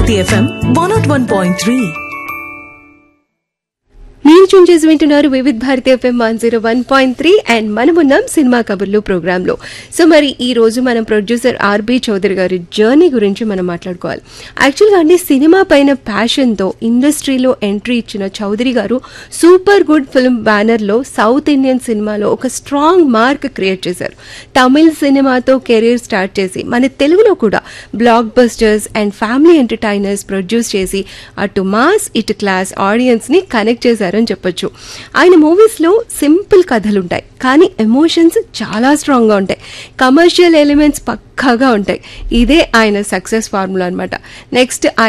Bharati FM one nought one point three మీరు చూన్ చేసి వింటున్నారు Vividh Bharati FM one zero one point three and మనమున్నాం సినిమా కబుర్లు ప్రోగ్రామ్ లో సో మరి ఈ రోజు మనం ప్రొడ్యూసర్ ఆర్బి చౌదరి గారి జర్నీ గురించి మనం మాట్లాడుకోవాలి యాక్చువల్గా అండి సినిమా పైన ప్యాషన్ తో ఇండస్ట్రీలో ఎంట్రీ ఇచ్చిన Chowdary garu super good film banner లో సౌత్ ఇండియన్ సినిమాలో ఒక స్ట్రాంగ్ మార్క్ క్రియేట్ చేశారు తమిళ్ సినిమాతో కెరీర్ స్టార్ట్ చేసి మన తెలుగులో కూడా blockbusters and family entertainers produce చేసి అటు మాస్ ఇటు క్లాస్ ఆడియన్స్ ని కనెక్ట్ చేశారని చెప్పొచ్చు ఆయన మూవీస్ లో సింపుల్ కథలుంటాయి కానీ ఎమోషన్స్ చాలా స్ట్రాంగ్ గా ఉంటాయి కమర్షియల్ ఎలిమెంట్స్ పక్కాగా ఉంటాయి ఇదే ఆయన సక్సెస్ ఫార్ములా అన్నమాట నెక్స్ట్